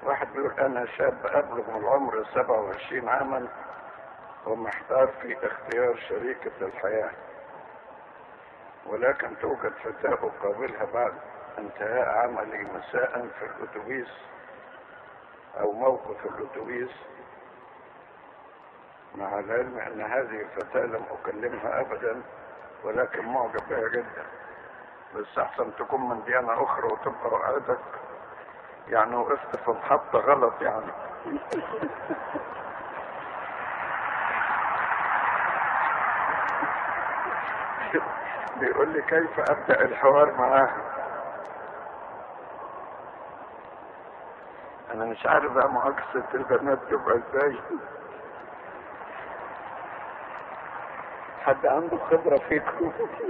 واحد بيقول انا شاب ابلغ العمر 27 عاما ومحتار في اختيار شريكة الحياة ولكن توجد فتاة اقابلها بعد انتهاء عملي مساء في الاتوبيس او موقف الاتوبيس مع العلم ان هذه الفتاة لم اكلمها ابدا ولكن معجب بها جدا بس احسن تكون من ديانة اخرى وتبقى رقعتك يعني وقفت في محطة غلط يعني بيقول لي كيف ابدأ الحوار معاها انا مش عارف بقى معاكسة البنات تبقى ازاي حد عنده خبرة فيكم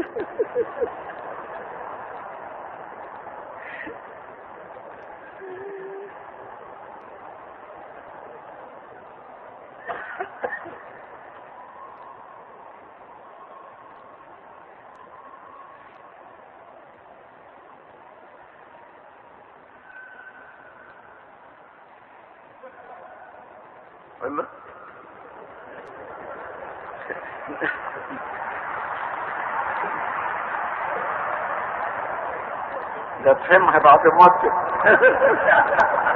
ولا ده تفهمها بعد موتك